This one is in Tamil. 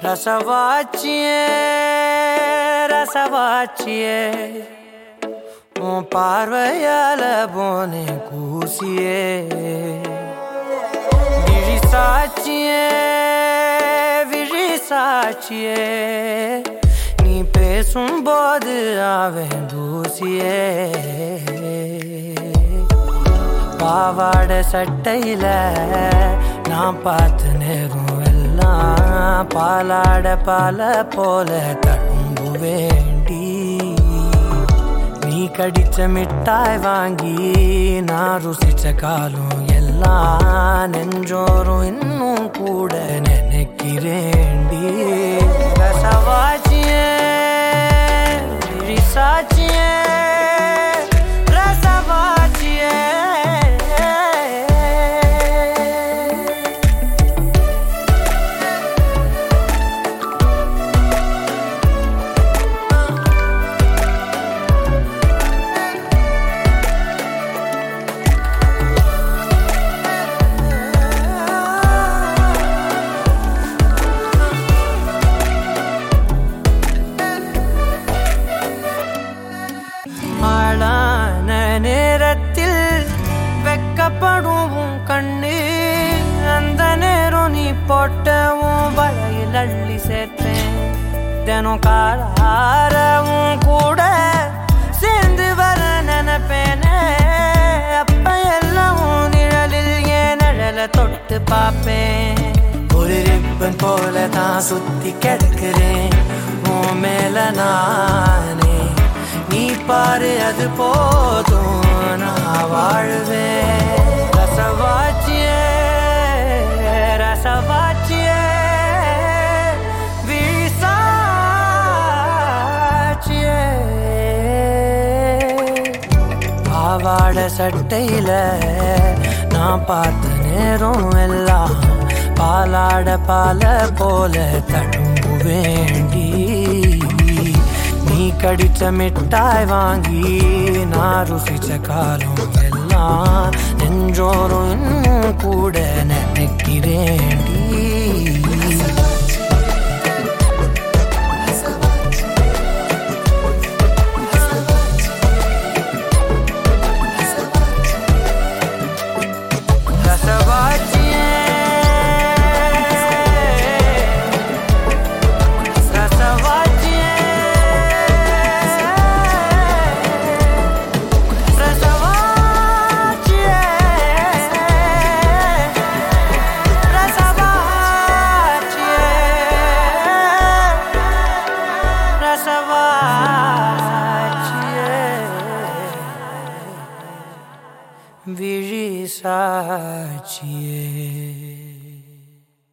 ரசவாச்சியே ரசவாச்சியே உன் பார்வையால போனே கூசியே விழி சாட்சியே விழி சாட்சியே நீ பேசும்போது அவன் தூசியே பாவாட சட்டையில நான் பார்த்த நேரம் எல்லாம் பாலாட பால போல தழும்பு வேண்டி நீ கடிச்ச மிட்டாய் வாங்கி நான் ருசிச்ச காலம் எல்லாம் நெஞ்சோறும் இன்னும் கூட நினைக்கிறேன்டி ரசவாச்சியே விழிசாச்சியே ரசவாச்சியே ஆளான நேரத்தில் வெக்கப்படும் உன் கண்ணு அந்த நேரம் நீ போட்ட உன் வலையில் அள்ளி சேர்ப்பேன் தினம் காலாரவும் கூட சேர்ந்து வர நினைப்பேனே அப்ப எல்லாம் உன் நிழலில் என் நிழலை தொட்டு பார்ப்பேன் ஒரு ரிப்பன் போல தான் சுத்தி கிடக்கிறேன் உன் மேல நானே நீ பாரு அது போதும் நான் வாழுவேன் ரசவாச்சியே ரசவாச்சியே விசாச்சியே பாவாட சட்டையில நான் பார்த்த நேரம் எல்லாம் பாலாட பால போல தடும்பு வேண்டி நீ கடிச்ச மிட்டாய் வாங்கி நான் ருசிச்ச காலம் எல்லாம் நெஞ்சோறும் இன்னும் கூட நினைக்கிறேன்டி ரசவாச்சியே ரசவாச்சியே ரசவாச்சியே ரசவாச்சியே ரசவாச்சியே விழி சாட்சியே